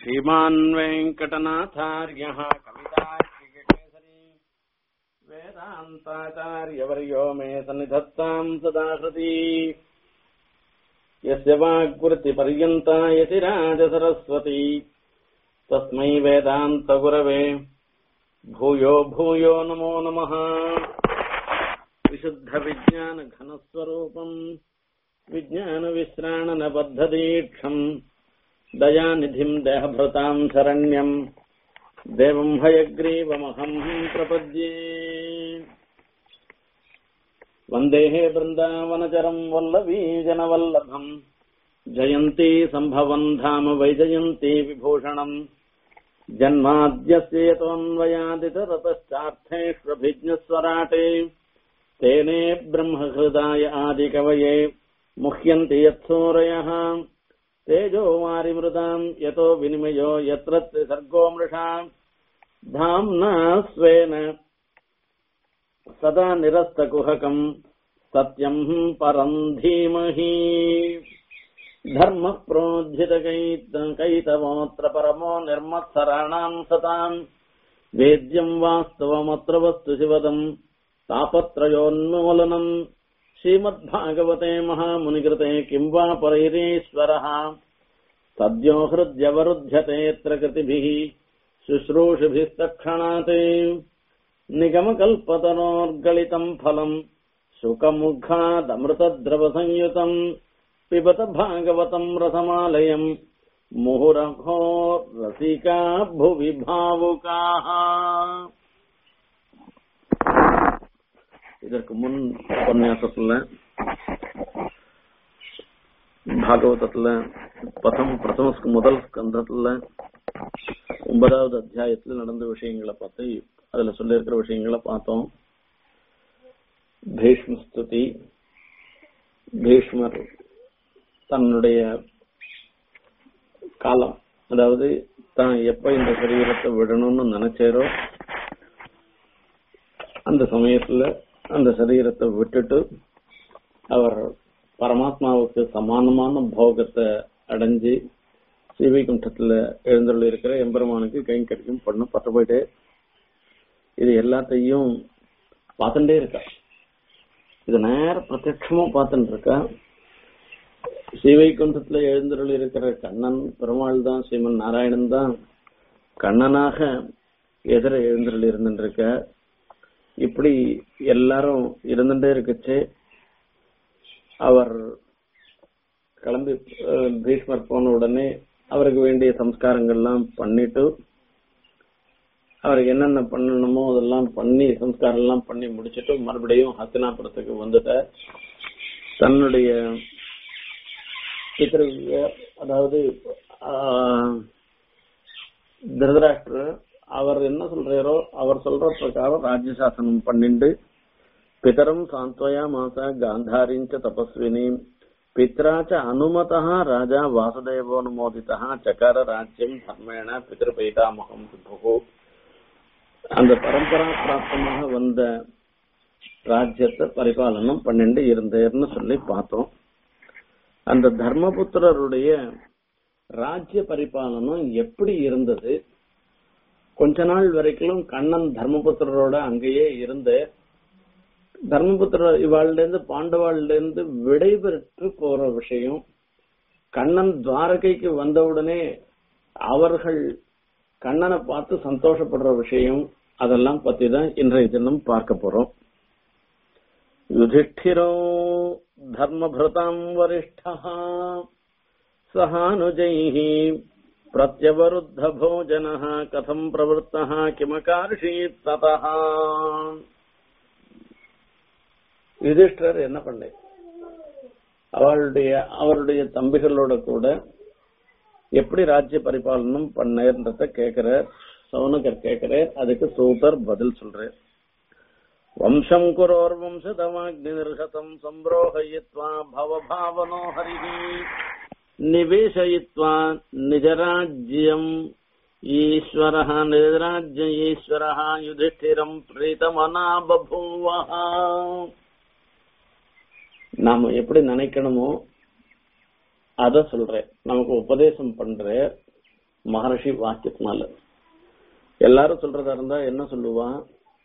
श्रीमान् वेङ्कटनाथार्यः कवितार्किकेसरी वेदान्ताचार्यवर्यो मे सन्निधत्ताम् सदा हृदि यस्य वाग्वृत्तिपर्यन्ता यतिराजसरस्वती तस्मै वेदान्तगुरवे भूयो भूयो नमो नमः विशुद्धविज्ञानघनस्वरूपम् विज्ञानविश्राणनबद्धदीक्षम् दयानिधिम् देहभृताम् शरण्यम् देवम् हयग्रीवमहम् प्रपद्ये वन्देः बृन्दावनचरम् वल्लवीजनवल्लभम् जयन्ती सम्भवम् धाम वैजयन्ती विभूषणम् जन्माद्यस्य यतोऽन्वयादितरतश्चार्थेष्वभिज्ञस्वराटे तेने ब्रह्महृदाय आदिकवये मुह्यन्ति यत्सूरयः तेजो वारिमृदाम् यतो विनिमयो यत्र सर्गो मृषा धाम्ना स्वेन सदा निरस्तकुहकम् सत्यम् परम् धीमहि धर्मः प्रोज्झितकैतवोऽत्र परमो निर्मत्सराणाम् सताम् वेद्यम् वास्तवमत्र वस्तु शिवदम् तापत्रयोन्मूलनम् श्रीमद्भागवते महामुनिकृते किम् वा परैरीश्वरः सद्यो हृद्यवरुध्यतेऽत्र कृतिभिः शुश्रूषुभिस्तक्षणात् निगमकल्पतरोर्गलितम् फलम् शुकमुखादमृतद्रवसंयुतम् पिबत भागवतम् रथमालयम् मुहुरहो रसिका भुवि भावुकाः இதற்கு முன் உபன்யாசத்துல பாகவதத்துல பதம் பிரதம முதல் ஸ்கந்தத்துல ஒன்பதாவது அத்தியாயத்துல நடந்த விஷயங்களை பார்த்து அதுல சொல்ல இருக்கிற விஷயங்களை பார்த்தோம் பீஷ்ம ஸ்துதி பீஷ்மர் தன்னுடைய காலம் அதாவது தான் எப்ப இந்த சரீரத்தை விடணும்னு நினைச்சாரோ அந்த சமயத்துல அந்த சரீரத்தை விட்டுட்டு அவர் பரமாத்மாவுக்கு சமானமான போகத்தை அடைஞ்சு ஸ்ரீவைகுண்டத்துல எழுந்துள்ள இருக்கிற எம்பெருமானுக்கு கைங்கரியம் பண்ண பட்டு போயிட்டு இது எல்லாத்தையும் பார்த்துட்டே இருக்கா இது நேர பிரத்யட்சமா பார்த்துட்டு இருக்கா ஸ்ரீவைகுண்டத்துல எழுந்தருள் இருக்கிற கண்ணன் பெருமாள் தான் ஸ்ரீமன் நாராயணன் தான் கண்ணனாக எதிர எழுந்தருள் இருந்துட்டு இருக்க இப்படி எல்லாரும் இருந்துட்டே இருக்குச்சு அவர் கிளம்பி பீஷ்மர் போன உடனே அவருக்கு வேண்டிய சம்ஸ்காரங்கள்லாம் பண்ணிட்டு அவருக்கு என்னென்ன பண்ணணுமோ அதெல்லாம் பண்ணி சம்ஸ்காரம் எல்லாம் பண்ணி முடிச்சுட்டு மறுபடியும் ஹஸ்தினாபுரத்துக்கு வந்துட்ட தன்னுடைய பித்திரு அதாவது திருதராஷ்டிரர் அவர் என்ன சொல்றாரோ அவர் சொல்ற பிரகாரம் ராஜ்யசாசனம் பண்ணிண்டு பிதரம் சாந்த்வயா மாச காந்தாரிஞ்ச தபஸ்வினி பித்ராச்ச அனுமதா ராஜா வாசுதேவோனுமோதிதா சக்கார ராஜ்யம் தர்மேண பிதிருபைதாமகம் விபு அந்த பரம்பரா பிராப்தமாக வந்த ராஜ்யத்தை பரிபாலனம் பண்ணிண்டு இருந்தேர்னு சொல்லி பார்த்தோம் அந்த தர்மபுத்திரருடைய ராஜ்ய பரிபாலனம் எப்படி இருந்தது கொஞ்ச நாள் வரைக்கும் கண்ணன் தர்மபுத்திரரோட அங்கேயே இருந்து தர்மபுத்திர இவாள்ல இருந்து பாண்டவாள்ல இருந்து விடைபெற்று போற விஷயம் கண்ணன் துவாரகைக்கு வந்தவுடனே அவர்கள் கண்ணனை பார்த்து சந்தோஷப்படுற விஷயம் அதெல்லாம் பத்தி தான் இன்றைய தினம் பார்க்க போறோம் யுதிஷ்டிரோ தர்மபிரதாம் வரிஷ்டா சஹானுஜைஹி பிரத்யவருத்த போஜன கதம் பிரவருத்த கிமகார்ஷீத் ததா யுதிஷ்டர் என்ன பண்ண அவளுடைய அவருடைய தம்பிகளோட கூட எப்படி ராஜ்ய பரிபாலனம் பண்ணேன்றத கேக்குற சௌனகர் கேக்குற அதுக்கு சூப்பர் பதில் சொல்றேன் வம்சம் குரோர் வம்சதமாக்னி நிர்கதம் சம்பிரோகயித்வா பவபாவனோ ஹரிஹி निवेशयित्वा निजराज्यम् ईश्वरः निजराज्य ईश्वरः युधिष्ठिरम् प्रीतमना बभूवः நாம எப்படி நினைக்கணுமோ அத சொல்றேன் நமக்கு உபதேசம் பண்ற மகர்ஷி வாக்கியத்தினால எல்லாரும் சொல்றதா இருந்தா என்ன சொல்லுவான்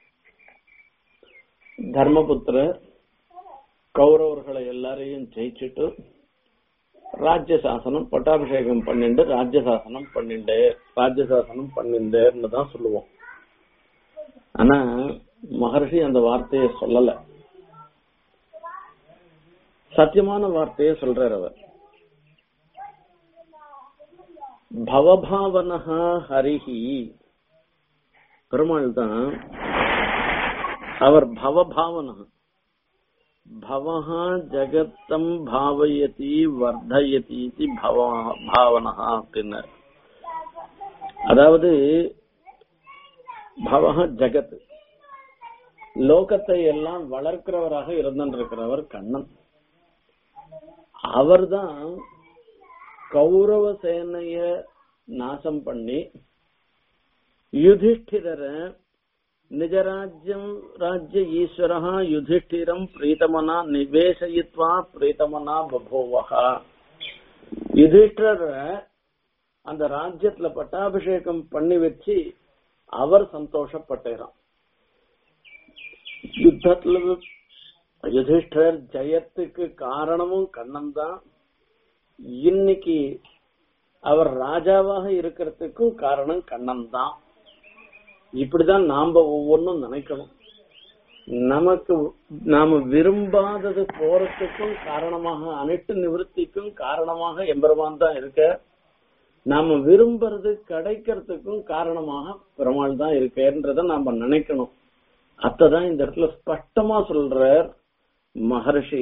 தர்மபுத்திரர் கௌரவர்களை எல்லாரையும் ஜெயிச்சுட்டு ராஜ்ய சாசனம் பட்டாபிஷேகம் பண்ணிண்டு ராஜ்ய சாசனம் பண்ணிண்டு ராஜ்ய சாசனம் பண்ணிண்டேன்னு தான் சொல்லுவோம் ஆனா மகர்ஷி அந்த வார்த்தையை சொல்லல சத்தியமான வார்த்தையை சொல்றார் அவர் பவபாவனஹா ஹரிஹி பெருமாள் தான் அவர் பவபாவனா பவஹா ஜகத்தம் பாவயதி வர்தயதி இது பாவனஹா அப்படின்னார் அதாவது பவஹ ஜகத் லோகத்தை எல்லாம் வளர்க்கிறவராக இருந்திருக்கிறவர் கண்ணன் அவர்தான் கௌரவ சேனைய நாசம் பண்ணி யுதிஷ்டிரரை நிஜராஜ்யம் ராஜ்ய ஈஸ்வரா யுதிஷ்டிரம் பிரீத்தமனா நிவேசயித்வா பிரீத்தமனா பபோவகா யுதிஷ்டர அந்த ராஜ்யத்துல பட்டாபிஷேகம் பண்ணி வச்சு அவர் சந்தோஷப்பட்டாராம் யுத்தத்துல யுதிஷ்டர் ஜெயத்துக்கு காரணமும் கண்ணன் தான் இன்னைக்கு அவர் ராஜாவாக இருக்கிறதுக்கும் காரணம் கண்ணன் தான் இப்படிதான் நாம ஒவ்வொன்றும் நினைக்கணும் நமக்கு நாம விரும்பாதது போறதுக்கும் காரணமாக அனைத்து நிவர்த்திக்கும் காரணமாக எம்பெருமான் தான் இருக்க நாம விரும்புறது கிடைக்கிறதுக்கும் காரணமாக பெருமாள் தான் இருக்கன்றத நாம நினைக்கணும் அத்ததான் இந்த இடத்துல ஸ்பஷ்டமா சொல்றார் மகர்ஷி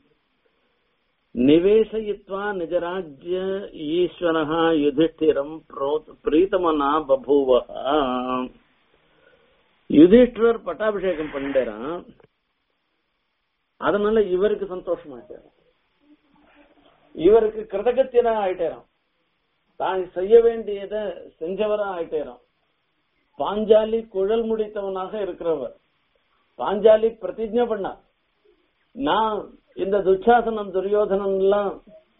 நிவேசயித்வா நிஜராஜ்ய ஈஸ்வரஹா யுதிஷ்டிரம் பிரீத்தமனா பபூவஹா யுதிஷ்டர் பட்டாபிஷேகம் பண்ணிட்டாராம் அதனால இவருக்கு சந்தோஷமாயிட்டாராம் இவருக்கு கிருதகத்தியனா ஆயிட்டாராம் தான் செய்ய வேண்டியத செஞ்சவரா ஆயிட்டாராம் பாஞ்சாலி குழல் முடித்தவனாக இருக்கிறவர் பாஞ்சாலி பிரதிஜை பண்ணா நான் இந்த துச்சாசனம் துரியோதனம் எல்லாம்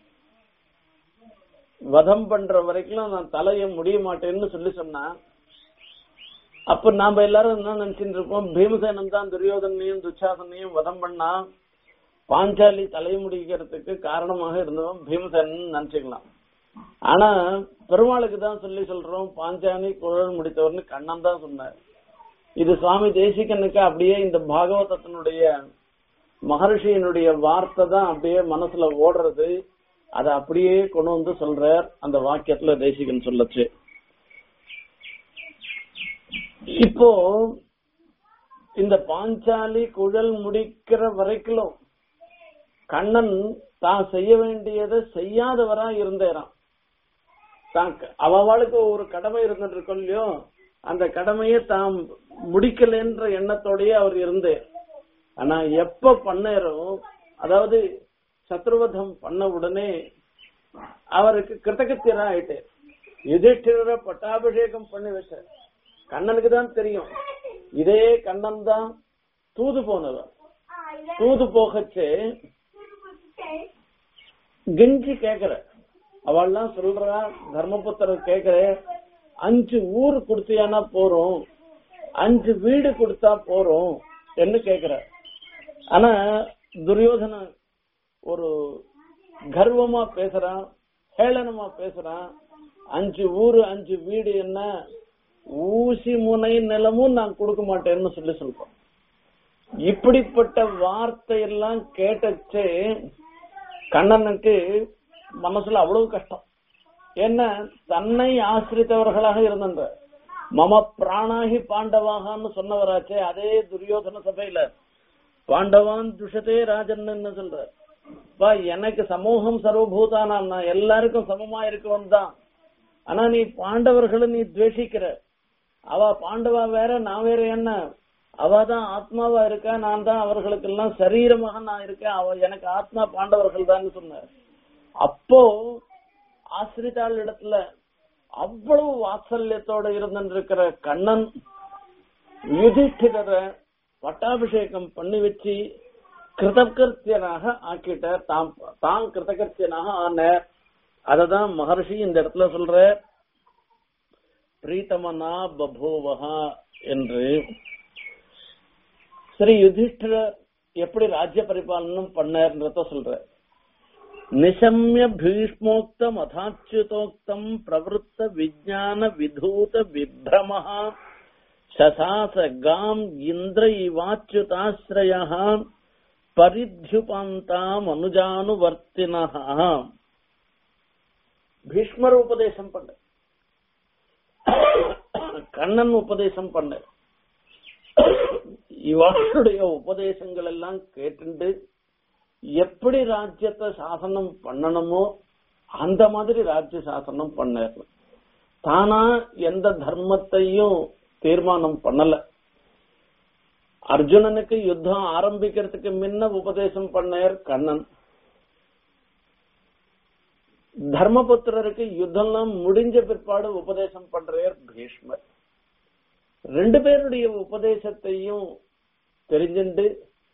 வதம் பண்ற வரைக்கும் நான் தலைய முடிய மாட்டேன்னு சொல்லி சொன்னா அப்ப நாம எல்லாரும் என்ன நினைச்சிட்டு இருப்போம் பீமசேனன் தான் துரியோதனையும் துச்சாசனையும் வதம் பண்ணா பாஞ்சாலி தலை முடிக்கிறதுக்கு காரணமாக இருந்தவன் பீமசேனன் நினைச்சுக்கலாம் ஆனா பெருமாளுக்கு தான் சொல்லி சொல்றோம் பாஞ்சாலி குழல் முடித்தவர்னு கண்ணன் தான் சொன்னார் இது சுவாமி தேசிகனுக்கு அப்படியே இந்த பாகவதத்தினுடைய மகர்ஷியினுடைய வார்த்தை தான் அப்படியே மனசுல ஓடுறது அதை அப்படியே கொண்டு வந்து சொல்றார் அந்த வாக்கியத்துல தேசிகன் சொல்லச்சு இப்போ இந்த பாஞ்சாலி குழல் முடிக்கிற வரைக்கும் கண்ணன் தான் செய்ய வேண்டியதை செய்யாதவரா இருந்தேரான் தான் அவளுக்கு ஒரு கடமை இருந்துட்டு இருக்கோம் இல்லையோ அந்த கடமையை தாம் முடிக்கலன்ற எண்ணத்தோடயே அவர் இருந்தேன் ஆனா எப்ப பண்ணாரோ அதாவது சத்ருவதம் பண்ண உடனே அவருக்கு கிருத்தகத்தியரா ஆயிட்டு யுதிஷ்டிர பட்டாபிஷேகம் பண்ணி வச்சார் கண்ணனுக்கு தான் தெரியும் இதே கண்ணன் தான் தூது போனவர் தூது போகச்சு கெஞ்சி கேக்குற அவள்லாம் சொல்றா தர்மபுத்திரர் கேக்குற அஞ்சு ஊர் கொடுத்தியானா போறோம் அஞ்சு வீடு கொடுத்தா போறோம் என்ன கேக்குற ஆனா துரியோதன ஒரு கர்வமா பேசுறான் ஹேளனமா பேசுறான் அஞ்சு ஊரு அஞ்சு வீடு என்ன ஊசி முனை நிலமும் நான் கொடுக்க மாட்டேன்னு சொல்லி சொல்றோம் இப்படிப்பட்ட வார்த்தையெல்லாம் கேட்டச்சே கண்ணனுக்கு மனசுல அவ்வளவு கஷ்டம் என்ன தன்னை ஆசிரித்தவர்களாக இருந்த மம பிராணாகி பாண்டவாகன்னு சொன்னவராச்சே அதே துரியோதன சபையில பாண்டவான் துஷத்தே ராஜன் சொல்ற பா எனக்கு சமூகம் சர்வபூதானா நான் எல்லாருக்கும் சமமா இருக்கவன் தான் ஆனா நீ பாண்டவர்களை நீ துவேஷிக்கிற அவ பாண்டவா வேற நான் வேற என்ன அவ தான் ஆத்மாவா இருக்கா நான் தான் அவர்களுக்கு எல்லாம் சரீரமாக நான் இருக்கேன் அவ எனக்கு ஆத்மா பாண்டவர்கள் தான் சொன்ன அப்போ ஆசிரித்தாள் இடத்துல அவ்வளவு வாத்சல்யத்தோட இருந்திருக்கிற கண்ணன் யுதிஷ்டிரரை பட்டாபிஷேகம் பண்ணி வச்சு கிருதகர்த்தியனாக ஆக்கிட்டார் தாம் தான் கிருதகர்த்தியனாக ஆனார் அததான் மகர்ஷி இந்த இடத்துல சொல்ற பிரீத்தமனா பபூவஹா என்று ஸ்ரீ யுதிஷ்டிர எப்படி ராஜ்ய பரிபாலனம் பண்ணார்ன்றத சொல்ற நிசம்ய பீஷ்மோக்தம் அதாச்சுதோக்தம் பிரவருத்த விஜான விதூத விப்ரமஹா சசாச காம் இந்திர இவாச்சுதாஸ்ரய பரித்யுபாந்தாம் அனுஜானுவர்த்தினஹா பீஷ்மர் உபதேசம் பண்ண கண்ணன் உபதேசம் பண்ண இவர்களுடைய உபதேசங்கள் எல்லாம் கேட்டுண்டு எப்படி ராஜ்யத்தை சாசனம் பண்ணணுமோ அந்த மாதிரி ராஜ்ய சாசனம் பண்ணாரு தானா எந்த தர்மத்தையும் தீர்மானம் பண்ணல அர்ஜுனனுக்கு யுத்தம் ஆரம்பிக்கிறதுக்கு முன்ன உபதேசம் பண்ணார் கண்ணன் தர்மபுத்திரருக்கு யுத்தம்லாம் முடிஞ்ச பிற்பாடு உபதேசம் பண்றார் பீஷ்மர் ரெண்டு பேருடைய உபதேசத்தையும் தெரிஞ்சுண்டு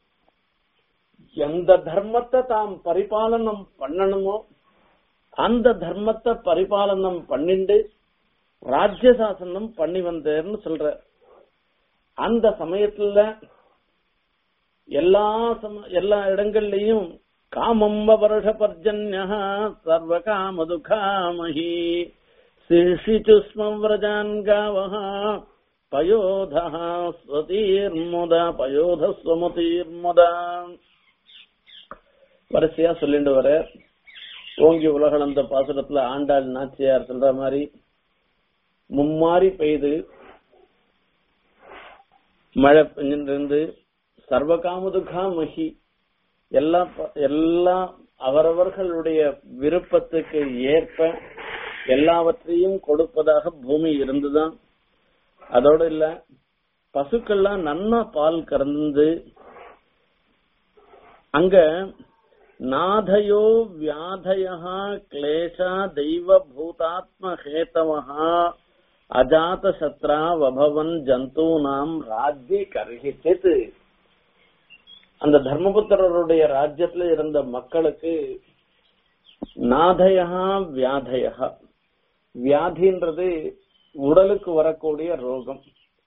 எந்த தர்மத்தை தாம் பரிபாலனம் பண்ணணுமோ அந்த தர்மத்தை பரிபாலனம் பண்ணிண்டு ராஜ்ய சாசனம் பண்ணி வந்தேர்னு சொல்ற அந்த சமயத்துல எல்லா சம எல்லா இடங்கள்லயும் காமம் வருஷ பர்ஜன்ய சர்வ காமதுகாமஹி சிஷிச்சு ஸ்மவ்ரஜான் காவஹ பயோத ஸ்வதீர்முத பயோத ஸ்வமதீர்முத வரிசையா சொல்லிட்டு வர ஓங்கி உலகளந்த பாசுரத்துல ஆண்டாள் நாச்சியார் சொல்ற மாதிரி மும்மாரி பெய்து மழை பெஞ்சிருந்து சர்வகாமதுகா மகி எல்லா எல்லாம் அவரவர்களுடைய விருப்பத்துக்கு ஏற்ப எல்லாவற்றையும் கொடுப்பதாக பூமி இருந்துதான் அதோட இல்ல பசுக்கள்லாம் நன்னா பால் கறந்து அங்க நாதயோ வியாதயா கிளேஷா தெய்வ பூதாத்ம ஹேதவஹா அஜாத சத்ரா வபவன் ஜந்தூனாம் ராஜ்ய கர்ஹிச்சித் அந்த தர்மபுத்திரருடைய ராஜ்யத்துல இருந்த மக்களுக்கு நாதயா வியாதயா வியாதின்றது உடலுக்கு வரக்கூடிய ரோகம்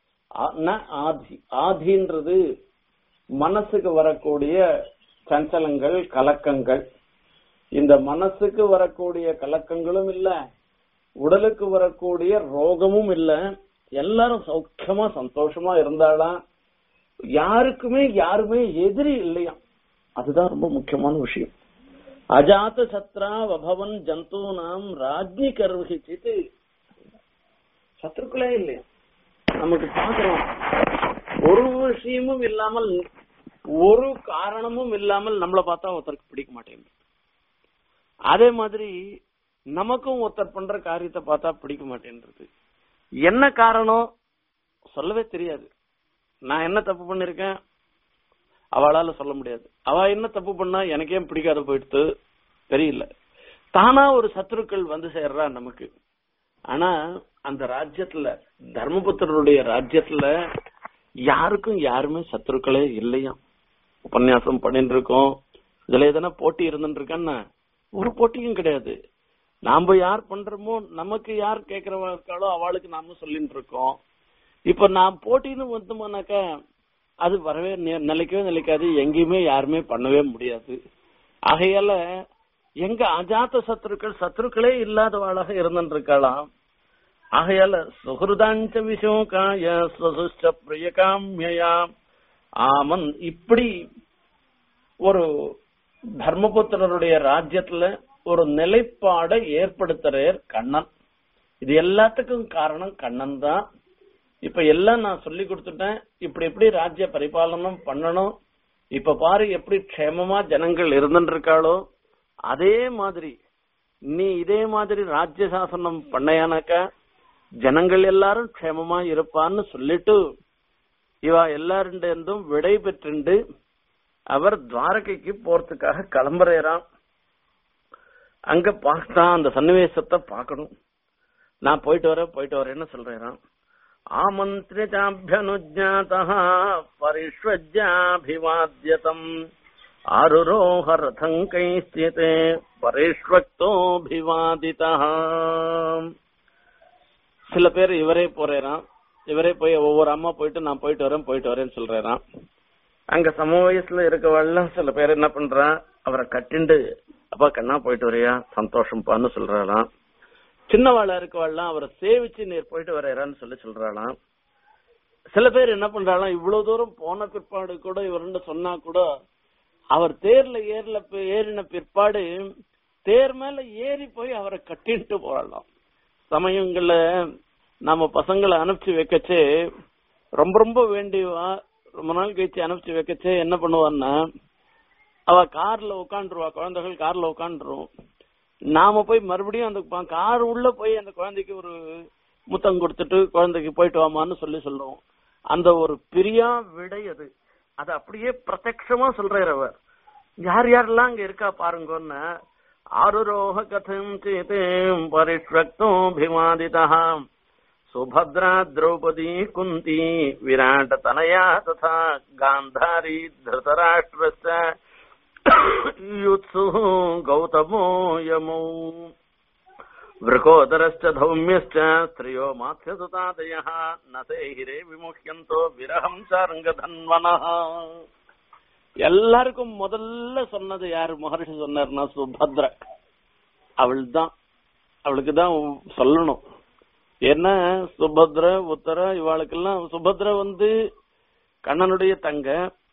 ஆதி ஆதின்றது மனசுக்கு வரக்கூடிய சஞ்சலங்கள் கலக்கங்கள் இந்த மனசுக்கு வரக்கூடிய கலக்கங்களும் இல்ல உடலுக்கு வரக்கூடிய ரோகமும் இல்ல எல்லாரும் சௌக்கியமா சந்தோஷமா இருந்தாலாம் யாருக்குமே யாருமே எதிரி இல்லையா அதுதான் ரொம்ப முக்கியமான விஷயம் அஜாத சத்ரா வபவன் ஜந்தூனாம் ராஜ்ய கர்வகிச்சித்து சத்ருக்களே இல்லையா நமக்கு பாக்குறோம் ஒரு விஷயமும் இல்லாமல் ஒரு காரணமும் இல்லாமல் நம்மளை பார்த்தா ஒருத்தருக்கு பிடிக்க மாட்டேங்குது அதே மாதிரி நமக்கும் ஒருத்தர் பண்ற காரியத்தை பார்த்தா பிடிக்க மாட்டேன்றது என்ன காரணம் சொல்லவே தெரியாது நான் என்ன தப்பு பண்ணிருக்கேன் அவளால சொல்ல முடியாது அவ என்ன தப்பு பண்ணா எனக்கே பிடிக்காத போயிடுத்து தெரியல தானா ஒரு சத்துருக்கள் வந்து சேர்றா நமக்கு ஆனா அந்த ராஜ்யத்துல தர்மபுத்திரருடைய ராஜ்யத்துல யாருக்கும் யாருமே சத்துருக்களே இல்லையா உபன்யாசம் பண்ணிட்டு இருக்கோம் இதுல எதனா போட்டி இருந்துட்டு இருக்கேன்னா ஒரு போட்டியும் கிடையாது நாம யார் பண்றோமோ நமக்கு யார் கேக்குறவா இருக்காளோ அவளுக்கு நாம சொல்லிட்டு இருக்கோம் இப்ப நான் போட்டின்னு வந்தோம்னாக்கா அது வரவே நிலைக்கவே நிலைக்காது எங்கேயுமே யாருமே பண்ணவே முடியாது ஆகையால எங்க அஜாத்த சத்துருக்கள் சத்துருக்களே இல்லாதவாளாக இருந்துட்டு இருக்கலாம் ஆகையால சுகிருதாஞ்ச விஷோகாய ஸ்வசுஷ்ட பிரிய காமியா ஆமன் இப்படி ஒரு தர்மபுத்திரருடைய ராஜ்யத்துல ஒரு நிலைப்பாடை ஏற்படுத்துறார் கண்ணன் இது எல்லாத்துக்கும் காரணம் கண்ணன் தான் இப்ப எல்லாம் நான் சொல்லி கொடுத்துட்டேன் இப்படி எப்படி ராஜ்ய பரிபாலனம் பண்ணணும் இப்ப பாரு எப்படி க்ஷேமமா ஜனங்கள் இருந்துட்டு இருக்காளோ அதே மாதிரி நீ இதே மாதிரி ராஜ்ய சாசனம் பண்ணையானாக்கா ஜனங்கள் எல்லாரும் க்ஷேமமா இருப்பான்னு சொல்லிட்டு இவ எல்லாருண்டும் விடை பெற்றுண்டு அவர் துவாரகைக்கு போறதுக்காக கிளம்புறாராம் அங்க பார்த்தா அந்த சன்னிவேசத்தை பார்க்கணும் நான் போயிட்டு வரேன் போயிட்டு வரேன்னு சொல்றேன் ஆமந்திரிச்சாபியனுஜாத பரிஷ்வஜாபிவாத்யதம் ஆருரோஹ ரதம் கைஸ்தியதே பரிஷ்வக்தோபிவாதிதா சில பேர் இவரே போறேறான் இவரே போய் ஒவ்வொரு அம்மா போயிட்டு நான் போயிட்டு வரேன் போயிட்டு வரேன்னு சொல்றேறான் அங்க சம வயசுல இருக்கவெல்லாம் சில பேர் என்ன பண்றான் அவரை கட்டிண்டு அப்பா கண்ணா போயிட்டு வரியா சந்தோஷம்ப்பான்னு சொல்றாளாம் சின்னவாளா இருக்கவாள்லாம் அவரை சேவிச்சு நீர் போயிட்டு வரையறான்னு சொல்லி சொல்றாளாம் சில பேர் என்ன பண்றாளாம் இவ்வளவு தூரம் போன பிற்பாடு கூட இவருன்னு சொன்னா கூட அவர் தேர்ல ஏறல ஏறின பிற்பாடு தேர் மேல ஏறி போய் அவரை கட்டிட்டு போகலாம் சமயங்கள்ல நம்ம பசங்களை அனுப்பிச்சு வைக்கச்சே ரொம்ப ரொம்ப வேண்டியவா ரொம்ப நாள் கழிச்சு அனுப்பிச்சு வைக்கச்சே என்ன பண்ணுவான்னா அவ கார்ல உட்காந்துருவா குழந்தைகள் கார்ல உட்காந்துரும் நாம போய் மறுபடியும் அந்த ப- கார் உள்ள போய் அந்த குழந்தைக்கு ஒரு முத்தம் கொடுத்துட்டு குழந்தைக்கு போயிட்டு வாமான்னு சொல்லி சொல்லுவோம் அந்த ஒரு பிரியா விடை அது அது அப்படியே பிரத்யக்ஷமா சொல்றாரு அவர் யார் யாரெல்லாம் அங்க இருக்கா பாருங்கன்னு ஆருரோக கதம் சேதேம் பரிஷ்வக்தோபிமாதிதா சுபத்ரா திரௌபதி குந்தி விராட் தனயா ததா காந்தாரி திருதராஷ்டிரஸ்ய யுத்சு கௌதமோ யமௌ वृकोदरश्च धौम्यश्च स्त्रियो मात्स्यसुतादयः न ते हिरे विमुह्यन्तो विरहं சாருங்கதன்வனः எல்லாருக்கும் முதல்ல சொன்னது யாரு மகர்ஷி சொன்னார்னா சுபத்ர அவள் தான் அவளுக்கு தான் சொல்லணும் ஏன்னா சுபத்ர உத்தர இவாளுக்கெல்லாம் சுபத்ர வந்து கண்ணனுடைய தங்க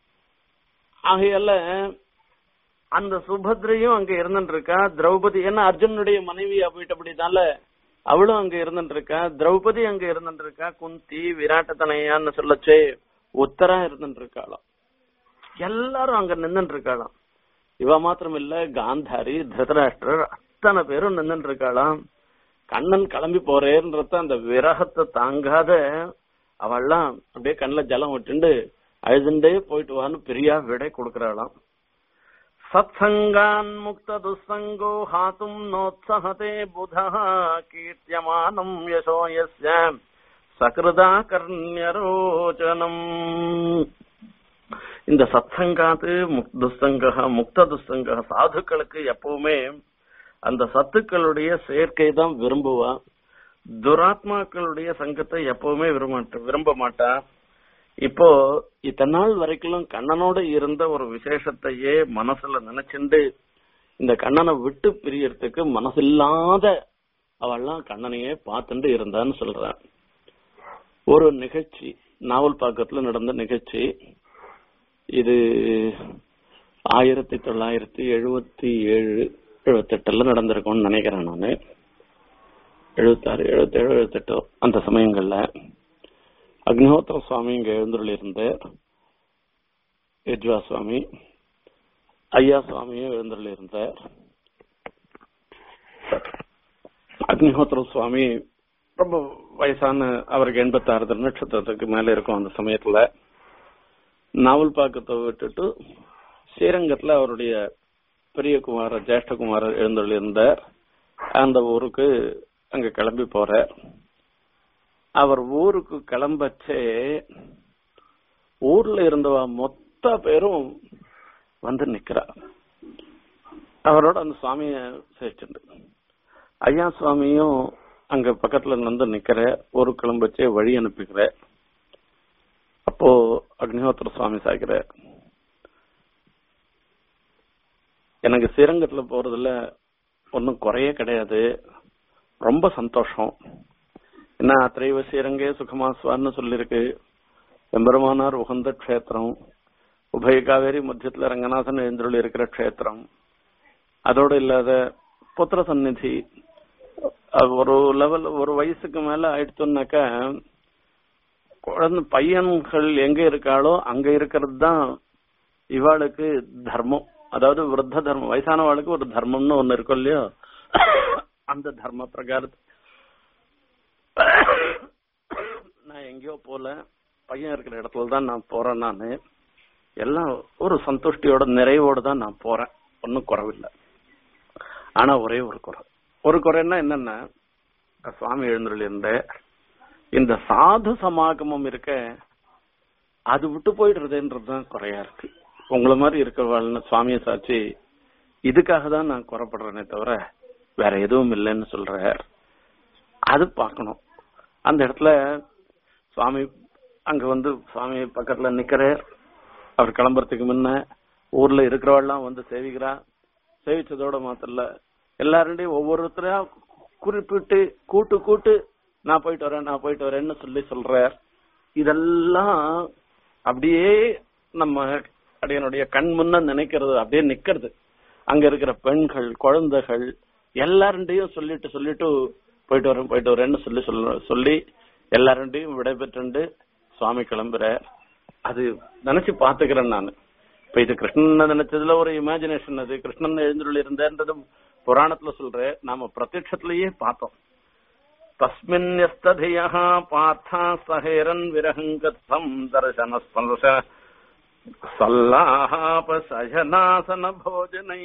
ஆகையால அந்த சுபத்ரையும் அங்க இருந்துட்டு இருக்கா திரௌபதி ஏன்னா அர்ஜுனுடைய மனைவியா போயிட்டபடினால அவளும் அங்க இருந்துட்டு இருக்கா திரௌபதி அங்க இருந்துட்டு இருக்கா குந்தி விராட்டத்தனையான்னு சொல்லச்சே உத்தரா இருந்துட்டு இருக்காளாம் எல்லாரும் அங்க நின்னுட்டு இருக்காளாம் இவ மாத்திரம் இல்ல காந்தாரி திருதராஷ்டிரர் அத்தனை பேரும் நின்னுட்டு இருக்காளாம் கண்ணன் கிளம்பி போறேன்றத அந்த விரகத்தை தாங்காத அவள்லாம் அப்படியே கண்ணுல ஜலம் விட்டுண்டு அழுதுண்டே போயிட்டு வான்னு பெரியா விடை கொடுக்கறாளாம் சத்சங்கான் முக்த துஸ்ஸங்கோ ஹாத்தும் நோத்சஹதே புதः கீர்த்தியமானம் யசோ யஸ்ய சகிருதா கர்ணியரோச்சனம் இந்த சத்சங்காத்து முக் துஸ்தங்கா முக்த துஸ்தங்கா சாதுக்களுக்கு எப்பவுமே அந்த சத்துக்களுடைய சேர்க்கை தான் விரும்புவா துராத்மாக்களுடைய சங்கத்தை எப்பவுமே விரும்ப விரும்ப மாட்டா இப்போ இத்தனை நாள் வரைக்கும் கண்ணனோட இருந்த ஒரு விசேஷத்தையே மனசுல நினைச்சுண்டு இந்த கண்ணனை விட்டு பிரியறதுக்கு மனசில்லாத அவள்லாம் கண்ணனையே பார்த்துட்டு இருந்தான்னு சொல்றான் ஒரு நிகழ்ச்சி நாவல் பாக்கத்துல நடந்த நிகழ்ச்சி இது ஆயிரத்தி தொள்ளாயிரத்தி எழுபத்தி ஏழு எழுபத்தெட்டுல நடந்திருக்கும்னு நினைக்கிறேன் நானு எழுபத்தாறு எழுபத்தேழு எழுபத்தெட்டு அந்த சமயங்கள்ல அக்னிஹோத்திர சுவாமி இங்க எழுந்துள்ள இருந்தார் யஜ்வா சுவாமி ஐயா சுவாமியும் எழுந்துள்ள இருந்தார் அக்னிஹோத்திர சுவாமி ரொம்ப வயசான அவருக்கு எண்பத்தாறு நட்சத்திரத்துக்கு மேல இருக்கும் அந்த சமயத்துல நாவல் பாக்கத்தை விட்டுட்டு ஸ்ரீரங்கத்துல அவருடைய பெரிய குமார ஜேஷ்டகுமாரர் எழுந்துள்ள இருந்தார் அந்த ஊருக்கு அங்க கிளம்பி போறார் அவர் ஊருக்கு கிளம்பச்சே ஊர்ல இருந்தவ மொத்த பேரும் வந்து நிக்கிறா அவரோட அந்த சுவாமிய சேர்ச்சுண்டு ஐயா சுவாமியும் அங்க பக்கத்துல வந்து நிக்கிற ஒரு கிளம்பச்சே வழி அனுப்பிக்கிற அப்போ அக்னிஹோத்திர சுவாமி சாய்க்கிற எனக்கு ஸ்ரீரங்கத்துல போறதுல ஒன்னும் குறையே கிடையாது ரொம்ப சந்தோஷம் என்ன அத்திரைவ ஸ்ரீரங்கே சுகமாஸ்வான்னு சொல்லியிருக்கு எம்பெருமானார் உகந்த க்ஷேத்திரம் உபய காவேரி மத்தியத்துல ரங்கநாதன் எழுந்துள்ள இருக்கிற க்ஷேத்திரம் அதோட இல்லாத புத்திர சந்நிதி அது ஒரு லெவல் ஒரு வயசுக்கு மேல ஆயிடுச்சுன்னாக்கா குழந்தை பையன்கள் எங்க இருக்காளோ அங்க இருக்கிறது தான் இவாளுக்கு தர்மம் அதாவது விருத்த தர்மம் வயசானவாளுக்கு ஒரு தர்மம்னு ஒண்ணு இருக்கும் இல்லையோ அந்த தர்ம பிரகாரத்து நான் எங்கேயோ போல பையன் இருக்கிற இடத்துல தான் நான் போறேன் நானு எல்லாம் ஒரு சந்துஷ்டியோட நிறைவோட தான் நான் போறேன் ஒன்னும் குறவில்லை ஆனா ஒரே ஒரு குறை ஒரு குறைன்னா என்னன்னா சுவாமி எழுந்துள்ள இருந்த இந்த சாது சமாகமம் இருக்க அது விட்டு போயிடுறதுன்றதுதான் குறையா இருக்கு உங்களை மாதிரி இருக்கிறவாள்னு சுவாமியை சாட்சி இதுக்காக தான் நான் குறைப்படுறேனே தவிர வேற எதுவும் இல்லைன்னு சொல்ற அது பார்க்கணும் அந்த இடத்துல சுவாமி அங்க வந்து சுவாமி பக்கத்துல நிக்கிறார் அவர் கிளம்புறதுக்கு முன்ன ஊர்ல இருக்கிறவெல்லாம் வந்து சேவிக்கிறா சேவிச்சதோட மாத்திரல எல்லாருடையும் ஒவ்வொருத்தரையா குறிப்பிட்டு கூட்டு கூட்டு நான் போயிட்டு வரேன் நான் போயிட்டு வரேன்னு சொல்லி சொல்றார் இதெல்லாம் அப்படியே நம்ம அடியனுடைய கண் முன்ன நினைக்கிறது அப்படியே நிக்கிறது அங்க இருக்கிற பெண்கள் குழந்தைகள் எல்லாருடையும் சொல்லிட்டு சொல்லிட்டு போயிட்டு வரேன் போயிட்டு வரேன்னு சொல்லி சொல்ல சொல்லி எல்லாருடையும் விடைபெற்று சுவாமி கிளம்புற அது நினைச்சு பாத்துக்கிறேன் நான் இப்ப இது கிருஷ்ணன் நினைச்சதுல ஒரு இமேஜினேஷன் அது கிருஷ்ணன் எழுந்துள்ள இருந்தேன்றது புராணத்துல சொல்ற நாம பிரத்யட்சத்திலேயே பார்த்தோம் தஸ்மின்யஸ்ததிய பார்த்தா சஹேரன் விரஹங்கத்தம் தர்சன ஸ்பர்ஷ சல்லாஹாப சஜனாசன போஜனை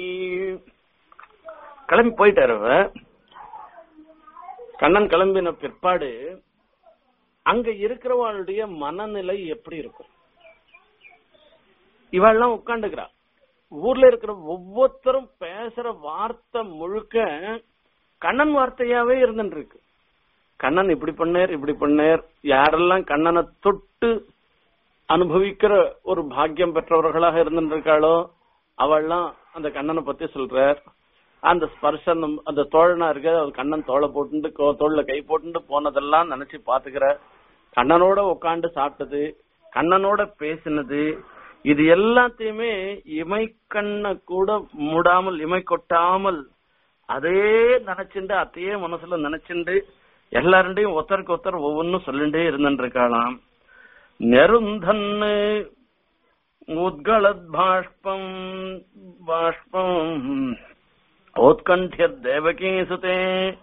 கிளம்பி போயிட்டாரு அவர். கண்ணன் கிளம்பின பிற்பாடு அங்க இருக்கிறவளுடைய மனநிலை எப்படி இருக்கும் இவெல்லாம் உட்காந்துக்கிறா ஊர்ல இருக்கிற ஒவ்வொருத்தரும் பேசுற வார்த்தை முழுக்க கண்ணன் வார்த்தையாவே இருந்துட்டு இருக்கு கண்ணன் இப்படி பண்ணார் இப்படி பண்ணார் யாரெல்லாம் கண்ணனை தொட்டு அனுபவிக்கிற ஒரு பாக்கியம் பெற்றவர்களாக இருந்துட்டு இருக்காளோ அவள்லாம் அந்த கண்ணனை பத்தி சொல்றார் அந்த ஸ்பர்ஷம் அந்த தோழனா இருக்க அது கண்ணன் தோலை போட்டுட்டு கோ- தோள்ல கை போட்டுட்டு போனதெல்லாம் நினைச்சு பாத்துக்கிற கண்ணனோட உட்காந்து சாப்பிட்டது கண்ணனோட பேசினது இது எல்லாத்தையுமே இமை கண்ண கூட மூடாமல் இமை கொட்டாமல் அதே நினைச்சுண்டு அதையே மனசுல நினைச்சுண்டு எல்லாருடையும் ஒருத்தருக்கு ஒருத்தர் ஒவ்வொன்னும் சொல்லிண்டே இருந்துட்டு இருக்காளாம் நெருந்தன்னு உத்களத் பாஷ்பம் பாஷ்பம் औत्कण्ठ्य देवकी सुते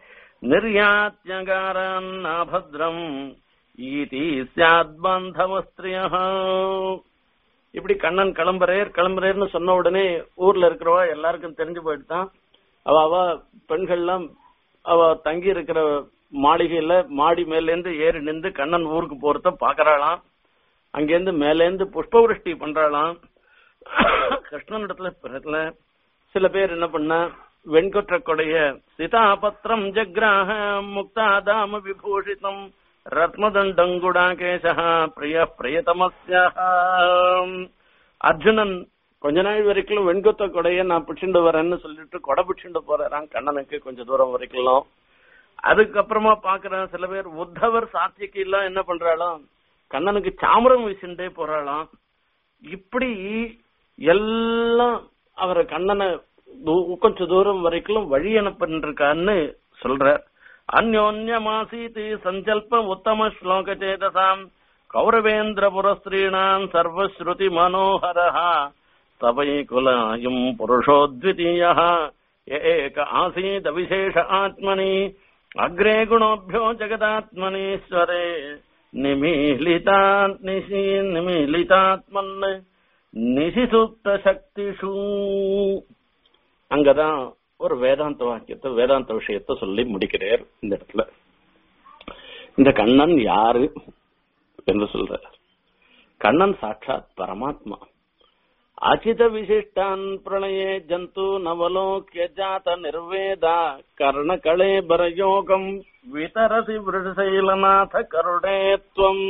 निर्यात्यगारान्नाभद्रम् ஈதி ஸ்யாத்பந்தவஸ்திரியா இப்படி கண்ணன் கிளம்புறேர் கிளம்புறேர்னு சொன்ன உடனே ஊர்ல இருக்கிறவா எல்லாருக்கும் தெரிஞ்சு போயிட்டுதான் அவ அவ பெண்கள்லாம் அவ தங்கி இருக்கிற மாளிகையில மாடி மேல இருந்து ஏறி நின்று கண்ணன் ஊருக்கு போறத பாக்குறாளாம் அங்கேருந்து மேலேந்து புஷ்பவருஷ்டி பண்றாளாம் கிருஷ்ணன் இடத்துல பிறகுல சில பேர் என்ன பண்ண வெண்கொற்ற கொடைய சீதாபத்திரம் ஜக்ராஹ முக்தாதாம விபூஷிதம் ரத்னதண்டங்குடாகேசா பிரிய பிரியதமஸ்யா அர்ஜுனன் கொஞ்ச நாள் வரைக்கும் வெண்கொத்த கொடைய நான் பிடிச்சிட்டு வரேன்னு சொல்லிட்டு கொடை பிடிச்சிட்டு போறான் கண்ணனுக்கு கொஞ்ச தூரம் வரைக்கும் அதுக்கப்புறமா பாக்குறேன் சில பேர் உத்தவர் சாத்தியக்கு எல்லாம் என்ன பண்றாளாம் கண்ணனுக்கு சாமரம் வீசிண்டே போறாளாம் இப்படி எல்லாம் அவரை கண்ணனை தூ- கொஞ்ச தூரம் வரைக்கும் வழி அனுப்பிருக்கான்னு சொல்ற அந்யோன்யமாசீத் சஞ்சல்ப உத்தம ஸ்லோக சேதசாம் கௌரவேந்திர புரஸ்திரீணாம் சர்வஸ்ருதி மனோகரஹ தவை குலாயும் புருஷோத்விதீய ஏக ஆசீத் விசேஷ ஆத்மனி அக்ரே குணோபியோ ஜெகதாத்மனீஸ்வரே நிமீலிதா நிசி நிமீலிதாத்மன் நிசிசுப்த சக்திஷு அங்கதான் ஒரு வேதாந்த வாக்கியத்தை வேதாந்த விஷயத்தை சொல்லி முடிக்கிறார் இந்த இடத்துல இந்த கண்ணன் யாரு என்று சொல்றார் கண்ணன் சாட்சாத் பரமாத்மா அச்சித விசிஷ்டான் பிரளயே ஜந்து நவலோக்கிய ஜாத நிர்வேதா கர்ண களேபர யோகம் விதரசி விருஷைலநாத கருடேத்வம்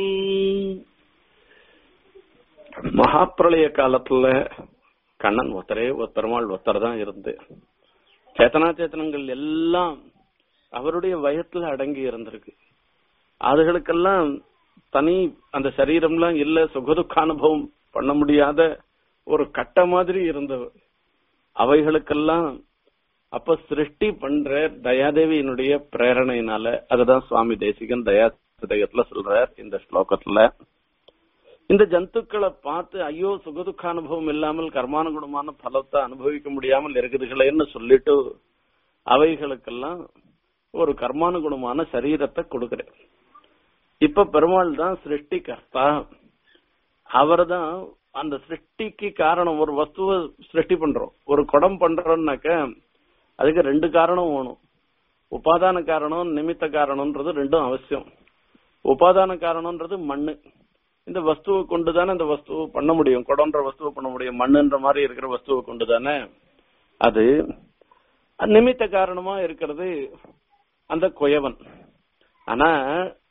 மகாப்பிரளய காலத்துல கண்ணன் ஒருத்தரே ஒரு பெருமாள் ஒருத்தர் தான் இருந்து சேத்தனா சேத்தனங்கள் எல்லாம் அவருடைய வயத்துல அடங்கி இருந்திருக்கு அதுகளுக்கெல்லாம் தனி அந்த சரீரம்லாம் இல்ல சுகதுக்க அனுபவம் பண்ண முடியாத ஒரு கட்ட மாதிரி இருந்தவர் அவைகளுக்கெல்லாம் அப்ப சிருஷ்டி பண்ற தயாதேவியினுடைய பிரேரணையினால அதுதான் சுவாமி தேசிகன் தயா ஹிருதயத்துல சொல்றார் இந்த ஸ்லோகத்துல இந்த ஜந்துக்களை பார்த்து ஐயோ சுகதுக்க அனுபவம் இல்லாமல் கர்மானுகுணமான பலத்தை அனுபவிக்க முடியாமல் இருக்குதுகளேன்னு சொல்லிட்டு அவைகளுக்கெல்லாம் ஒரு கர்மானுகுணமான சரீரத்தை கொடுக்கிறேன் இப்ப பெருமாள் தான் சிருஷ்டிகர்த்தா அவர் தான் அந்த சிருஷ்டிக்கு காரணம் ஒரு வஸ்துவை சிருஷ்டி பண்றோம் ஒரு குடம் பண்றோம்னாக்க அதுக்கு ரெண்டு காரணம் வேணும் உபாதான காரணம் நிமித்த காரணம்ன்றது ரெண்டும் அவசியம் உபாதான காரணம்ன்றது மண்ணு இந்த வஸ்துவை கொண்டுதானே இந்த வஸ்துவை பண்ண முடியும் குடம்ன்ற வஸ்துவை பண்ண முடியும் மண்ணுன்ற மாதிரி இருக்கிற வஸ்துவை கொண்டுதானே அது நிமித்த காரணமா இருக்கிறது அந்த குயவன் ஆனா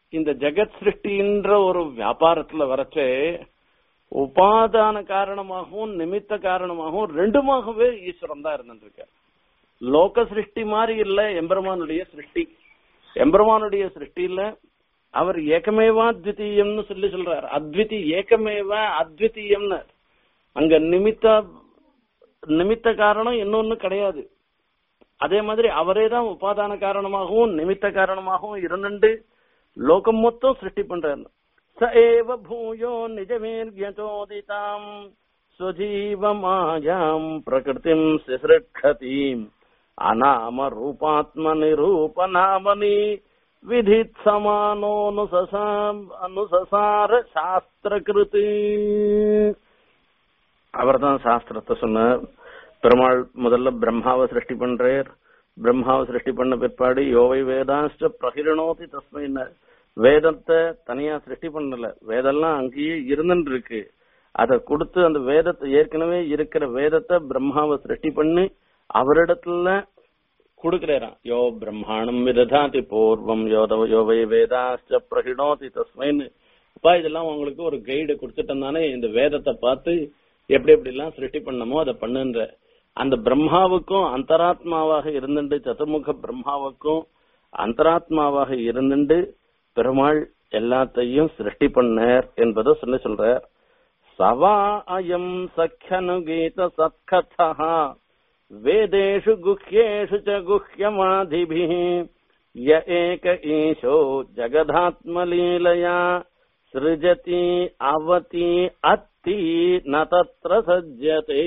இந்த ஜெகத் சிருஷ்டின்ற ஒரு வியாபாரத்துல வரச்சே உபாதான காரணமாகவும் நிமித்த காரணமாகவும் ரெண்டுமாகவே ஈஸ்வரன் தான் இருந்துருக்கார் லோக சிருஷ்டி மாதிரி இல்ல எம்பெருமானுடைய சிருஷ்டி எம்பெருமானுடைய சிருஷ்டியில அவர் ஏகமேவா அத்விதீயம்னு சொல்லி சொல்றார் அத்விதி ஏகமேவா அத்விதீயம்னு அங்க நிமித்த நிமித்த காரணம் இன்னொன்னு கிடையாது அதே மாதிரி அவரே தான் உபாதான காரணமாகவும் நிமித்த காரணமாகவும் இருந்துட்டு லோகம் மொத்தம் சிருஷ்டி பண்றாரு ச ஏவ பூயோ நிஜமேர்யதோதிதாம் ஸ்வஜீவ மாயாம் பிரகிருதிம் சிசிருட்சதீம் அநாம ரூபாத்ம நிரூபநாமனி விதித் சமானோனுசசாம் அனுசசார சாஸ்திரகிருதி அவர் தான் சாஸ்திரத்தை சொன்னார் பெருமாள் முதல்ல பிரம்மாவை சிருஷ்டி பண்றார் பிரம்மாவை சிருஷ்டி பண்ண பிற்பாடு யோவை வேதாஷ்ட பிரகிரணோதி தஸ்மைன்னு வேதத்தை தனியா சிருஷ்டி பண்ணல வேதம்லாம் அங்கேயே இருந்துட்டு இருக்கு அதை கொடுத்து அந்த வேதத்தை ஏற்கனவே இருக்கிற வேதத்தை பிரம்மாவை சிருஷ்டி பண்ணி அவரிடத்துல கொடுக்கிறாராம் யோ பிரம்மாணம் விததாதி பூர்வம் யோதவ யோவை வேதாஷ்ட பிரகிணோதி தஸ்மைன்னு அப்பா இதெல்லாம் உங்களுக்கு ஒரு கைடு கொடுத்துட்டேன் தானே இந்த வேதத்தை பார்த்து எப்படி எப்படி எல்லாம் சிருஷ்டி பண்ணமோ அதை பண்ணுன்ற அந்த பிரம்மாவுக்கும் அந்தராத்மாவாக இருந்துட்டு சதுர்முக பிரம்மாவுக்கும் அந்தராத்மாவாக இருந்துட்டு பெருமாள் எல்லாத்தையும் சிருஷ்டி பண்ணார் என்பதை சொல்லி சொல்றார் சவா அயம் சఖ్యனுகீத சத்கதா வேதேஷு குஹ்யேஷு ச குஹ்யமாதிபிः ய ஏக ஈஷோ ஜகதாத்மலீலயா சிருஜதி அவதி அத்தி ந தத்ர சஜ்ஜதே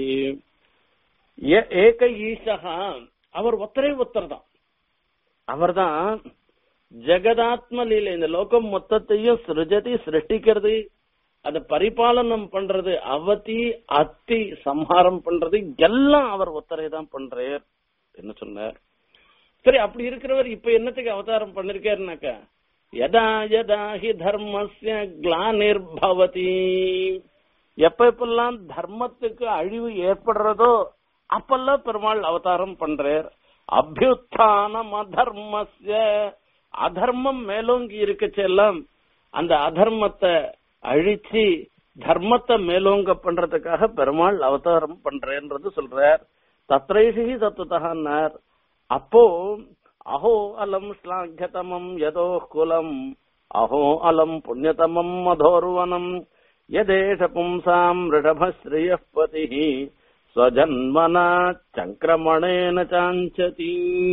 ய ஏக ஈஷா அவர் ஒத்தரே ஒத்தர் தான் அவர்தான் ஜெகதாத்ம லீலை இந்த லோகம் மொத்தத்தையும் சிருஜதி சிருஷ்டிக்கிறது அதை பரிபாலனம் பண்றது அவதி அத்தி சம்ஹாரம் பண்றது எல்லாம் அவர் ஒத்தரை தான் பண்றார் என்ன சொன்னார் சரி அப்படி இருக்கிறவர் இப்ப என்னத்துக்கு அவதாரம் பண்ணிருக்காருனாக்கா யதா யதா ஹி தர்மஸ்ய கிளானிர்பவதி எப்ப எப்பெல்லாம் தர்மத்துக்கு அழிவு ஏற்படுறதோ அப்பெல்லாம் பெருமாள் அவதாரம் பண்றார் அபியுத்தானம் அதர்மஸ்ய அதர்மம் மேலோங்கி இருக்கச்செல்லாம் அந்த அதர்மத்தை அழிச்சு தர்மத்தை மேலோங்க பண்றதுக்காக பெருமாள் அவதாரம் பண்றேன்றது சொல்றார் தத்ரைஷி தத்துவத்தார் அப்போ அஹோ அலம் ஸ்லாಘ್ಯತமம் யதோ குலம் அஹோ அலம் புண்ணியதமம் மதோர்வனம் யதேஷ பும்சாம் ரிஷபஸ்ரீய பதி ஸ்வஜன்மனா சங்கிரமணேன சாஞ்சதி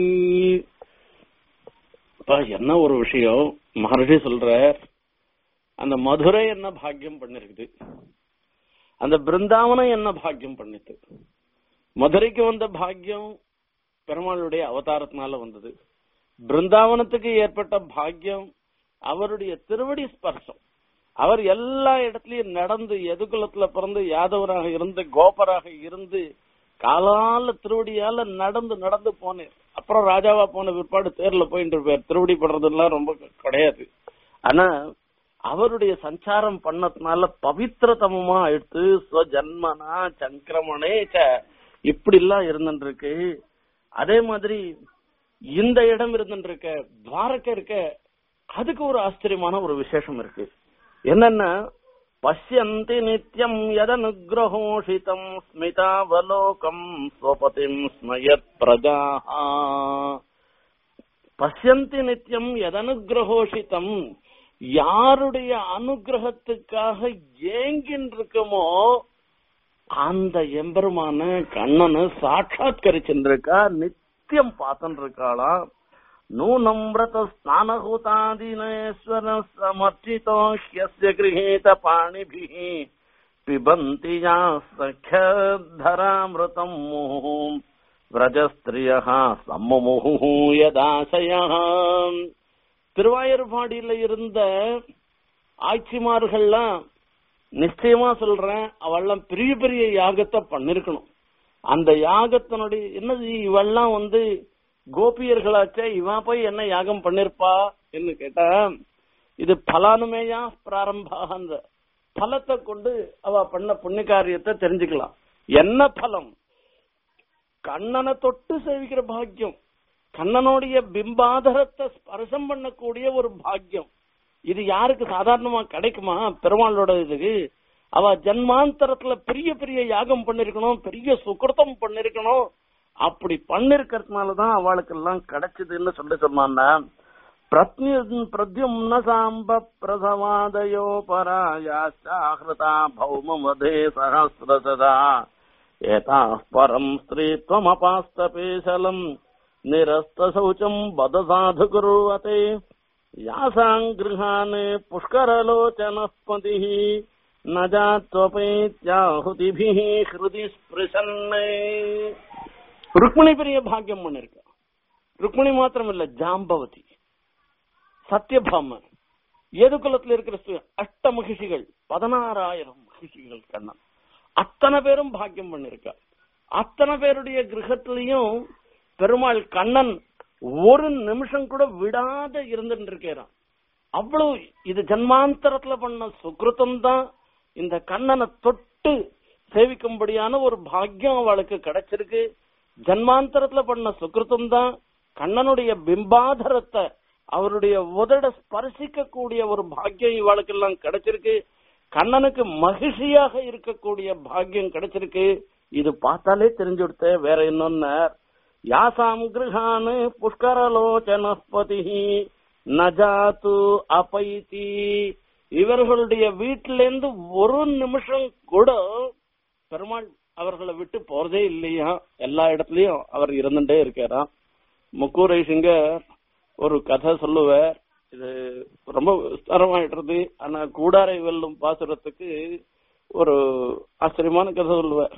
இப்ப என்ன ஒரு விஷயம் மகர்ஷி சொல்ற அந்த மதுரை என்ன பாக்கியம் பண்ணிருக்குது அந்த பிருந்தாவனம் என்ன பாக்கியம் பண்ணிட்டு மதுரைக்கு வந்த பாக்கியம் பெருமாளுடைய அவதாரத்தினால வந்தது பிருந்தாவனத்துக்கு ஏற்பட்ட பாக்கியம் அவருடைய திருவடி ஸ்பர்சம் அவர் எல்லா இடத்துலயும் நடந்து எதுகுலத்துல பிறந்து யாதவராக இருந்து கோபராக இருந்து காலால திருவடியால நடந்து நடந்து போனேன் அப்புறம் ராஜாவா போன பிற்பாடு தேர்ல போயிட்டு இருப்பார் திருவடி படுறதெல்லாம் ரொம்ப கிடையாது ஆனா அவருடைய சஞ்சாரம் பண்ணதுனால பவித்திரதமமா எடுத்து ஸ்வஜன்மனா சங்கிரமணே இப்படி எல்லாம் இருந்துட்டு இருக்கு அதே மாதிரி இந்த இடம் இருந்துட்டு இருக்க துவாரக்க இருக்க அதுக்கு ஒரு ஆச்சரியமான ஒரு விசேஷம் இருக்கு என்னன்னா பசியந்தி நித்யம் யதனுகிரகோஷிதம் ஸ்மிதாவலோகம் ஸ்வபதிம் ஸ்மயத் பிரஜா பசியந்தி நித்யம் யதனுகிரகோஷிதம் யாருடைய அனுகிரகத்துக்காக ஏங்கின்றிருக்கமோ அந்த எம்பெருமான கண்ணனை சாட்சாத்கரிச்சிருக்கா நித்தியம் பார்த்துட்டு இருக்காளாம் நூனம்ரத ஸ்நானகூதாதினேஸ்வர சமர்ச்சிதோ ஹியஸ்ய கிரகீத பாணிபிः பிபந்தி யா சख्यधरामृतम् முहुः व्रजस्त्रियः சம்முமுः யதாசயः திருவாயூர்பாடியில இருந்த ஆட்சிமார்கள்லாம் நிச்சயமா சொல்றேன் அவெல்லாம் பெரிய பெரிய யாகத்தை பண்ணிருக்கணும் அந்த யாகத்தினுடைய என்னது இவெல்லாம் வந்து கோபியர்களாச்சே இவன் போய் என்ன யாகம் பண்ணிருப்பா என்று கேட்டா இது பலானுமேயா பிராரம்பாக அந்த பலத்தை கொண்டு அவ பண்ண புண்ணிய காரியத்தை தெரிஞ்சுக்கலாம் என்ன பலம் கண்ணனை தொட்டு சேவிக்கிற பாக்கியம் கண்ணனுடைய பிம்பாதரத்தை ஸ்பர்சம் பண்ணக்கூடிய ஒரு பாக்கியம் இது யாருக்கு சாதாரணமா கிடைக்குமா பெருமாளோட இதுக்கு அவ ஜன்மாந்தரத்துல பெரிய பெரிய யாகம் பண்ணிருக்கணும் பெரிய சுக்கிருத்தம் பண்ணிருக்கணும் அப்படி பண்ணிருக்கிறதுனாலதான் அவளுக்கெல்லாம் கிடைச்சதுன்னு சொல்லி சொன்னான்னா பிரத்யும்ன சாம்ப பிரசவாதயோ பராயாஹிருதா பௌமவதே சகசிரசதா ஏதா பரம் ஸ்திரீத்வமபாஸ்தபேசலம் நிரஸ்தசௌச்சம் வதசாது குருவதே யாசாங் கிருஹான் புஷ்கரலோச்சனஸ்பதிः न जात्वपैत्याहुतिभिः ஹிருதி ஸ்பிருசன்னே ருக்மிணி பெரிய பாக்கியம் பண்ணிருக்க ருக்மிணி மாத்திரம் இல்ல ஜாம்பவதி சத்யபாம எது குலத்துல இருக்கிற ஸ்திரீ? அஷ்ட மகிஷிகள் பதினாறாயிரம் மகிஷிகள் கண்ணன் அத்தனை பேரும் பாக்கியம் பண்ணிருக்க அத்தனை பேருடைய கிரகத்திலையும் பெருமாள் கண்ணன் ஒரு நிமிஷம் கூட விடாத இருந்துட்டு இருக்கிறான் அவ்வளவு இது ஜன்மாந்தரத்துல பண்ண சுக்கிருத்தம் தான் இந்த கண்ணனை தொட்டு சேவிக்கும்படியான ஒரு பாக்கியம் அவளுக்கு கிடைச்சிருக்கு ஜன்மாந்தரத்துல பண்ண சுக்கிருத்தம் தான் கண்ணனுடைய பிம்பாதரத்தை அவருடைய உதட ஸ்பர்சிக்க கூடிய ஒரு பாக்கியம் இவாளுக்கெல்லாம் கிடைச்சிருக்கு கண்ணனுக்கு மகிழ்ச்சியாக இருக்கக்கூடிய பாக்கியம் கிடைச்சிருக்கு இது பார்த்தாலே தெரிஞ்சுடுத்த வேற இன்னொன்னு யாசாம் கிருஹான் புஷ்கரலோச்சனஸ்பதி நஜாத்து அபைதி இவர்களுடைய வீட்டிலேருந்து ஒரு நிமிஷம் கூட பெருமாள் அவர்களை விட்டு போறதே இல்லையா எல்லா இடத்துலயும் அவர் இருந்துட்டே இருக்காராம் முக்கூரை சிங்கர் ஒரு கதை சொல்லுவார் இது ரொம்ப விஸ்தாரமாயிடுறது ஆனா கூடாரை வெல்லும் பாசுரத்துக்கு ஒரு ஆச்சரியமான கதை சொல்லுவார்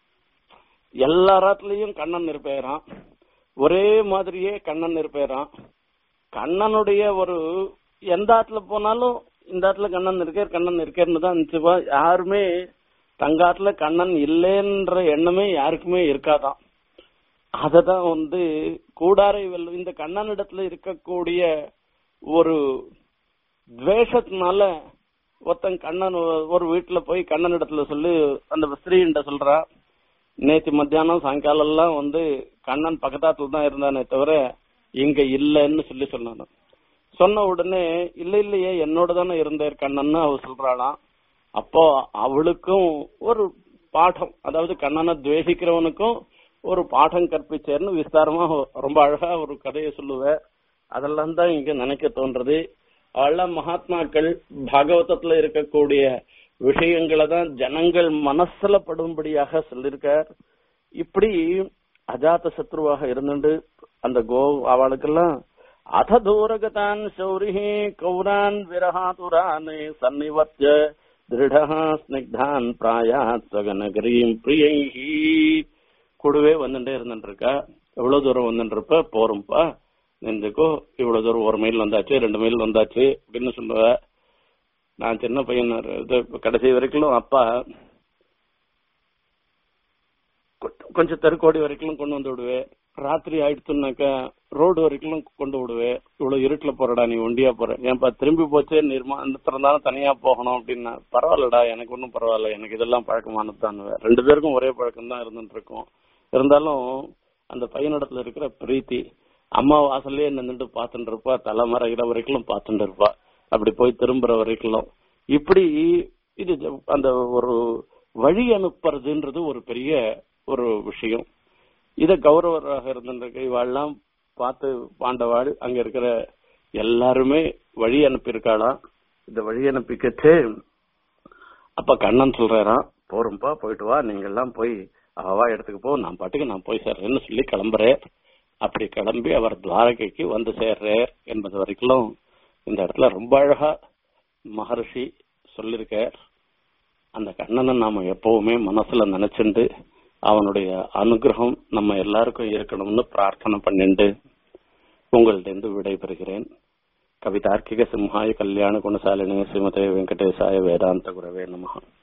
எல்லா ராத்துலயும் கண்ணன் இருப்பேராம் ஒரே மாதிரியே கண்ணன் இருப்பேராம் கண்ணனுடைய ஒரு எந்த ஆத்துல போனாலும் இந்த ஆத்துல கண்ணன் இருக்கார் கண்ணன் இருக்காருன்னு தான் இருந்துச்சுப்பா யாருமே தங்காத்துல கண்ணன் இல்லைன்ற எண்ணமே யாருக்குமே இருக்காதான் அததான் வந்து கூடாரை வெல்லும் இந்த கண்ணனிடத்துல இருக்கக்கூடிய ஒரு துவேஷத்தினால ஒருத்தன் கண்ணன் ஒரு வீட்டுல போய் கண்ணன் இடத்துல சொல்லி அந்த ஸ்திரீன்ட்ட சொல்றா நேத்து மத்தியானம் சாயங்காலம் எல்லாம் வந்து கண்ணன் பக்கத்தாத்துல தான் இருந்தானே தவிர இங்க இல்லைன்னு சொல்லி சொன்னான் சொன்ன உடனே இல்ல இல்லையே என்னோட தானே இருந்தார் கண்ணன்னு அவ சொல்றாளாம் அப்போ அவளுக்கும் ஒரு பாடம் அதாவது கண்ணனை துவேஷிக்கிறவனுக்கும் ஒரு பாடம் கற்பிச்சேர்னு விஸ்தாரமா ரொம்ப அழகா ஒரு கதையை சொல்லுவேன் அதெல்லாம் தான் இங்க நினைக்க தோன்றது அவெல்லாம் மகாத்மாக்கள் பாகவதத்துல இருக்கக்கூடிய விஷயங்களை தான் ஜனங்கள் மனசுல படும்படியாக சொல்லியிருக்கார் இப்படி அஜாத சத்ருவாக இருந்துட்டு அந்த கோ அவளுக்கெல்லாம் அத தூரகதான் சௌரிஹி கௌரான் விரஹாதுரான் சன்னிவர்த்திய திருடா ஸ்னிக்தான் பிராயாத் சகநகரீம் பிரியைஹி கூடவே வந்துட்டே இருந்துட்டு இருக்கா எவ்வளவு தூரம் வந்துட்டு இருப்ப போறோம்ப்பா நின்றுக்கோ இவ்வளவு தூரம் ஒரு மைல் வந்தாச்சு ரெண்டு மைல் வந்தாச்சு அப்படின்னு சொல்லுவ நான் சின்ன பையன் இது கடைசி வரைக்கும் அப்பா கொஞ்சம் தெருக்கோடி வரைக்கும் கொண்டு வந்து விடுவேன் ராத்திரி ஆயிடுச்சுனாக்கா ரோடு வரைக்கும் கொண்டு விடுவேன் இவ்வளவு இருட்டுல போறடா நீ ஒண்டியா போற ஏன்பா திரும்பி போச்சே நிர்மாணத்திருந்தாலும் தனியா போகணும் அப்படின்னா பரவாயில்லடா எனக்கு ஒன்றும் பரவாயில்ல எனக்கு இதெல்லாம் பழக்கமானது தான் ரெண்டு பேருக்கும் ஒரே பழக்கம் தான் இருந்துட்டு இருக்கோம் இருந்தாலும் அந்த பையனிடத்துல இருக்கிற பிரீத்தி அம்மா வாசல்லே நின்றுட்டு பாத்துட்டு இருப்பா தலை மறைகிற வரைக்கும் பாத்துட்டு இருப்பா அப்படி போய் திரும்புற வரைக்கும் இப்படி இது அந்த ஒரு வழி அனுப்புறதுன்றது ஒரு பெரிய ஒரு விஷயம் இத கௌரவராக இருந்திருக்க இவாள்லாம் பார்த்து பாண்டவாள் அங்க இருக்கிற எல்லாருமே வழி அனுப்பியிருக்காளாம் இந்த வழி அனுப்பிக்கச்சு அப்ப கண்ணன் சொல்றாராம் போறோம்ப்பா போயிட்டு வா நீங்க எல்லாம் போய் அவவா இடத்துக்கு போ நான் பாட்டுக்கு நான் போய் சேர்றேன்னு சொல்லி கிளம்புறேன் அப்படி கிளம்பி அவர் துவாரகைக்கு வந்து சேர்றார் என்பது வரைக்கும் இந்த இடத்துல ரொம்ப அழகா மகர்ஷி சொல்லிருக்கார் அந்த கண்ணனை நாம எப்பவுமே மனசுல நினைச்சுண்டு அவனுடைய அனுகிரகம் நம்ம எல்லாருக்கும் இருக்கணும்னு பிரார்த்தனை பண்ணிண்டு உங்கள்ட்ட விடைபெறுகிறேன் கவிதார்க்கிக சிம்ஹாய கல்யாண குணசாலினி ஸ்ரீமதே வெங்கடேசாய வேதாந்த குரவே நமகா